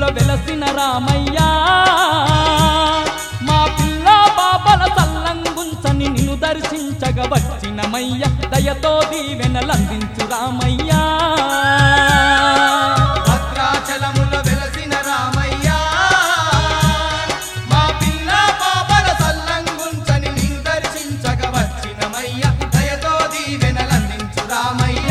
వెలసిన రామయ్యా మా పిల్ల బాబల తల్లంగుంచని నిన్ను దర్శించగ వచ్చినమయ్య దయతో దీవెనలందించు రామయ్యా భద్రాచలముల వెలసిన రామయ్య మా పిల్ల పాపల సల్లంగుంచని నిన్ను దర్శించగ వచ్చినమయ్య దయతో దీవెనలందించు రామయ్య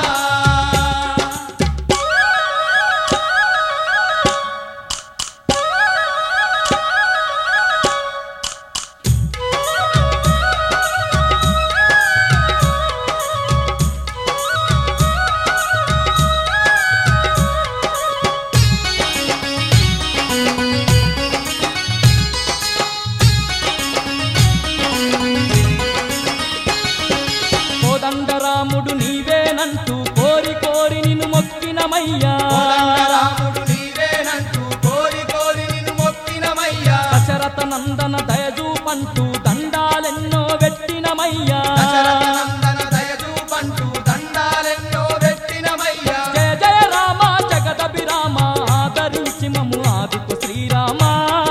కోదండరాముడు నీవేనంటూ కోరి కోరి నిన్ను మొక్కినమయ్యా రాముడు నీవేనంటూ కోరి కోరి నిన్ను మొక్కినమయ్యా దశరథ నందన దయజూపంటూ దండాలెన్నో పెట్టినమయ్యా దశరథ నందన దయచూపంటూ దండాలెన్నో పెట్టినమయ్యా జయ జయ రామ జగదభిరామ ఆదరించి మము ఆదుకు శ్రీరామ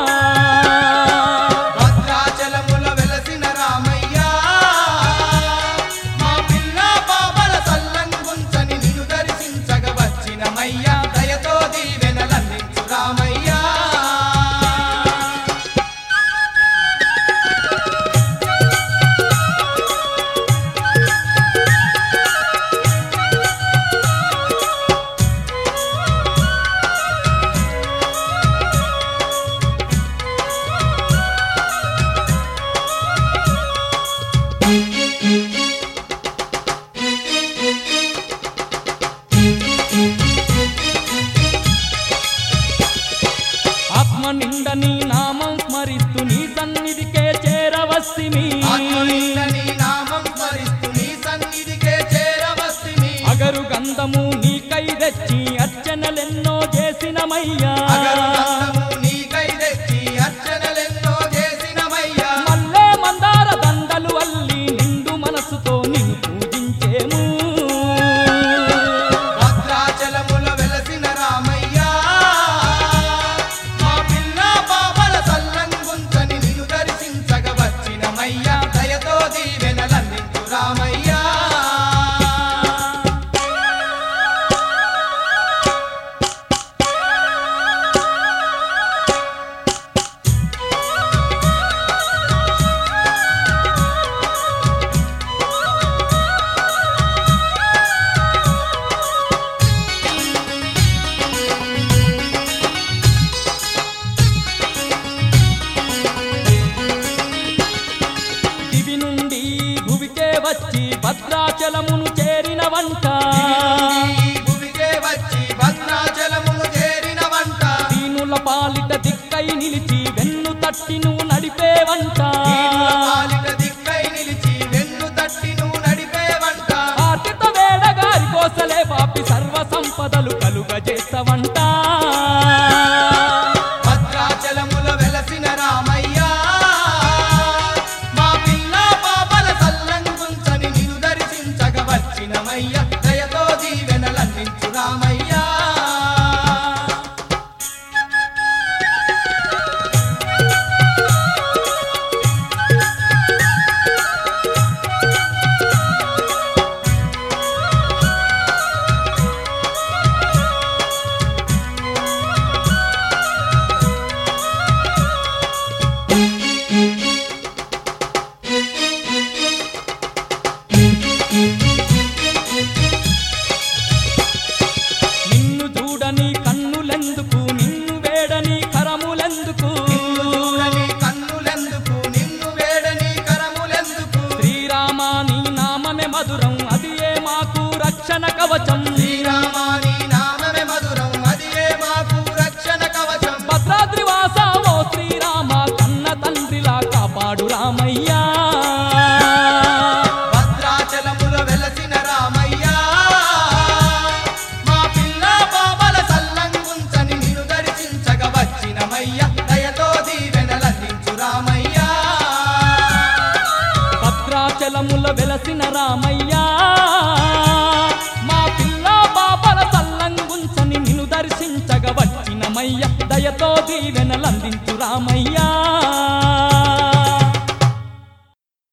భద్రాచలముల వెలసిన రామయ్య మా పిల్ల పాపల సల్లంగుంచని నిన్ను దర్శించగ వచ్చినమయ్య దయతో దీవెనలందించు రామయ్య ఆత్మ నిండ నీ నామం స్మరిస్తూ నీ సన్నిధికే చేరవస్తిమి ఆత్మనింద నీ నామం స్మరిస్తూ నీ సన్నిధికే చేరవస్తిని అగరు గంధము నీకై తెచ్చి అర్చనలెన్నో చేసినమయ్యా అగరు గంధము నీకై తెచ్చి అర్చనలెన్నో చేసినమయ్యా మల్లె మందార దండలు అల్లి నిండు మనసుతో నిన్ను పూజించేము భద్రాచలముల వెలసిన రామయ్య మా పిల్ల పాపల సల్లంగుంచని నిన్ను దర్శించగ వచ్చినమయ్య దయతో దీవెనలందించు రామయ్య దివి నుండి భువికే వచ్చి భద్రాచలమును చేరిన వంట ఈ భూమికే వచ్చి భద్రాచలమును చేరిన వంట దీనుల పాలిట దిక్కై నిలిచి వెన్ను తట్టి నువ్వు నడిపేవంట దీనుల పాలిట దిక్కై నిలిచి వెన్ను తట్టి నువ్వు నడిపే వంట ఆర్తిత వేడగారి కోసలే పాపి సర్వ సంపదలు కలుగజేస్తవంట భద్రాచలముల వెలసిన రామయ్య మా పిల్ల పాపల సల్లంగుంచని నిన్ను దర్శించగ వచ్చినమయ్య దయతో దీవెనలందించు రామయ్య నిన్ను చూడని కన్నులెందుకు నిన్ను వేడని కరములెందుకు చూడని కన్నులెందుకు నిన్ను వేడని కరములెందుకు శ్రీరామ నీ నామమే మధురం అది ఏ మాకు రక్షణ కవచం శ్రీరామాని నామమే మధురం అది ఏ మాకు రక్షణ కవచం భద్రాద్రి వాస ఓ శ్రీరామ కన్న తండ్రిలా కాపాడు రామయ్యా భద్రాచలముల వెలసిన రామయ్య మా పిల్ల పాపల సల్లంగుంచని నిన్ను దర్శించగ వచ్చినమయ్య దయతో దీవెనలందించు రామయ్య భద్రాచలముల వెలసిన రామయ్యా మా పిల్ల బాబల తల్లంగుంచని నిన్ను దర్శించగ వచ్చిన రామయ్య దయతో దీవెనలందించు రామయ్యా